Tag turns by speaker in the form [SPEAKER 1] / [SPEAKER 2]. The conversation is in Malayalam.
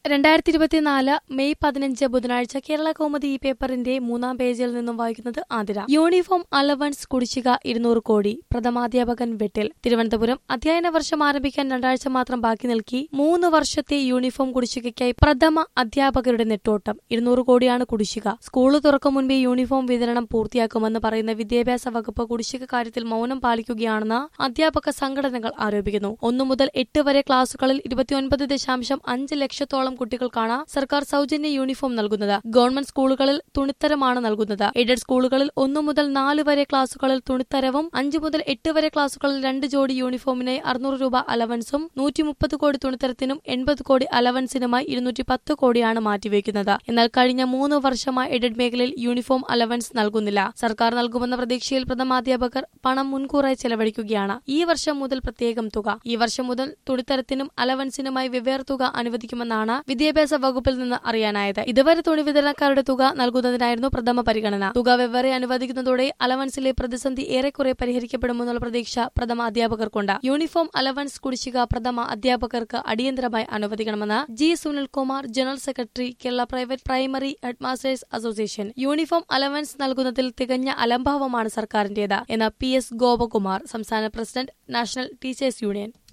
[SPEAKER 1] രണ്ടായിരത്തി ഇരുപത്തിനാല് മെയ് പതിനഞ്ച് ബുധനാഴ്ച കേരള കൗമുദി ഈ പേപ്പറിന്റെ മൂന്നാം പേജിൽ നിന്നും വായിക്കുന്നത് ആതിര യൂണിഫോം അലവൻസ് കുടിശ്ശിക ഇരുന്നൂറ് കോടി പ്രഥമാധ്യാപകൻ വെട്ടിൽ തിരുവനന്തപുരം അധ്യയന വർഷം ആരംഭിക്കാൻ രണ്ടാഴ്ച മാത്രം ബാക്കി നിൽക്കി മൂന്ന് വർഷത്തെ യൂണിഫോം കുടിശ്ശികയ്ക്കായി പ്രഥമ അധ്യാപകരുടെ നെട്ടോട്ടം ഇരുന്നൂറ് കോടിയാണ് കുടിശ്ശിക സ്കൂള് തുറക്കും മുൻപേ യൂണിഫോം വിതരണം പൂർത്തിയാക്കുമെന്ന് പറയുന്ന വിദ്യാഭ്യാസ വകുപ്പ് കുടിശ്ശിക കാര്യത്തിൽ മൌനം പാലിക്കുകയാണെന്ന് അധ്യാപക സംഘടനകൾ ആരോപിക്കുന്നു ഒന്നു മുതൽ എട്ട് വരെ ക്ലാസുകളിൽ ഇരുപത്തിയൊൻപത് ദശാംശം അഞ്ച് ലക്ഷത്തോളം കുട്ടികൾക്കാണ് സർക്കാർ സൗജന്യ യൂണിഫോം നൽകുന്നത് ഗവൺമെന്റ് സ്കൂളുകളിൽ തുണിത്തരമാണ് നൽകുന്നത് എയ്ഡഡ് സ്കൂളുകളിൽ ഒന്നു മുതൽ നാല് വരെ ക്ലാസുകളിൽ തുണിത്തരവും അഞ്ചു മുതൽ എട്ട് വരെ ക്ലാസുകളിൽ രണ്ട് ജോഡി യൂണിഫോമിനായി അറുന്നൂറ് രൂപ അലവൻസും നൂറ്റി മുപ്പത് കോടി തുണിത്തരത്തിനും എൺപത് കോടി അലവൻസിനുമായി ഇരുന്നൂറ്റി പത്ത് കോടിയാണ് മാറ്റിവെക്കുന്നത് എന്നാൽ കഴിഞ്ഞ മൂന്ന് വർഷമായി എയ്ഡഡ് മേഖലയിൽ യൂണിഫോം അലവൻസ് നൽകുന്നില്ല സർക്കാർ നൽകുമെന്ന പ്രതീക്ഷയിൽ പ്രഥമാധ്യാപകർ പണം മുൻകൂറായി ചെലവഴിക്കുകയാണ് ഈ വർഷം മുതൽ പ്രത്യേകം തുക ഈ വർഷം മുതൽ തുണിത്തരത്തിനും അലവൻസിനുമായി വെവ്വേറെ തുക അനുവദിക്കുമെന്നാണ് വിദ്യാഭ്യാസ വകുപ്പിൽ നിന്ന് അറിയാനായത് ഇതുവരെ തുണി വിതരണക്കാരുടെ തുക നൽകുന്നതിനായിരുന്നു പ്രഥമ പരിഗണന തുക വെവ്വേറെ അനുവദിക്കുന്നതോടെ അലവൻസിലെ പ്രതിസന്ധി ഏറെക്കുറെ പരിഹരിക്കപ്പെടുമെന്നുള്ള പ്രതീക്ഷ പ്രഥമ അധ്യാപകർക്കുണ്ട് യൂണിഫോം അലവൻസ് കുടിശ്ശിക പ്രഥമ അധ്യാപകർക്ക് അടിയന്തരമായി അനുവദിക്കണമെന്ന് G Sunilkumar general secretary Kerala private primary headmasters association uniform allowance നൽകുന്നതിൽ തികഞ്ഞ അലംഭാവമാണ് സർക്കാരിന്റേത് എന്ന് പി എസ് ഗോപകുമാർ സംസ്ഥാന പ്രസിഡന്റ് നാഷണൽ ടീച്ചേഴ്സ് യൂണിയൻ